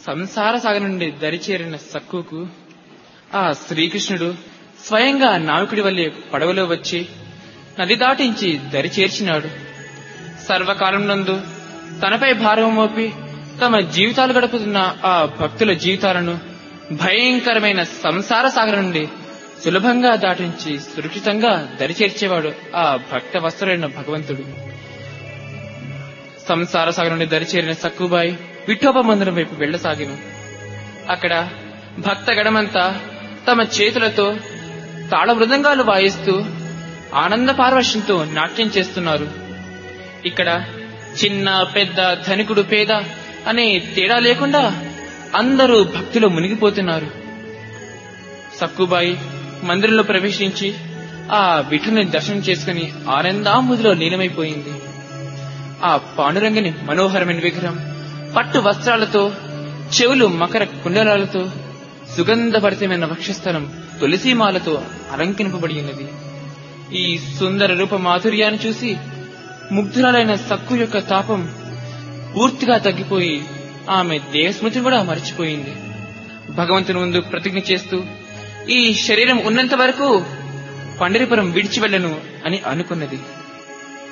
సంసార సాగర్ నుండి దరిచేరిన సక్కుకు ఆ శ్రీకృష్ణుడు స్వయంగా నావికుడి వల్లే పడవలో వచ్చి నది దాటించి దరి చేర్చినాడు సర్వకాలం నందు తనపై భారం మోపి తమ జీవితాలు గడుపుతున్న ఆ భక్తుల జీవితాలను భయంకరమైన సంసార సాగరం నుండి సులభంగా దాటించి సురక్షితంగా దరిచేర్చేవాడు ఆ భక్త వస్త్రుడైన భగవంతుడు సంసార సాగరం నుండి దరిచేరిన సక్కుబాయి విఠోబ మందిరం వైపు వెళ్లసాగిను అక్కడ భక్త గడమంతా తమ చేతులతో తాళ మృదంగాలు వాయిస్తూ ఆనంద పారవశ్యంతో నాట్యం చేస్తున్నారు ఇక్కడ చిన్న పెద్ద ధనికుడు పేద అనే తేడా లేకుండా అందరూ భక్తిలో మునిగిపోతున్నారు సక్కుబాయి మందిరంలో ప్రవేశించి ఆ విఠుని దర్శనం చేసుకుని ఆనందాంబుదిలో లీనమైపోయింది ఆ పాండురంగని మనోహరమైన విగ్రహం పట్టు వస్త్రాలతో చెవులు మకర కుండలాలతో సుగంధభరితమైన వక్షస్థలం తులసీమాలతో అలంకరింపబడి ఉన్నది ఈ సుందర రూప మాధుర్యాన్ని చూసి ముగ్ధురాలైన సక్కు యొక్క తాపం పూర్తిగా తగ్గిపోయి ఆమె దేహస్మృతిని కూడా మర్చిపోయింది భగవంతుని ముందు ప్రతిజ్ఞ చేస్తూ ఈ శరీరం ఉన్నంత వరకు పండరిపురం విడిచి వెళ్ళను అని అనుకున్నది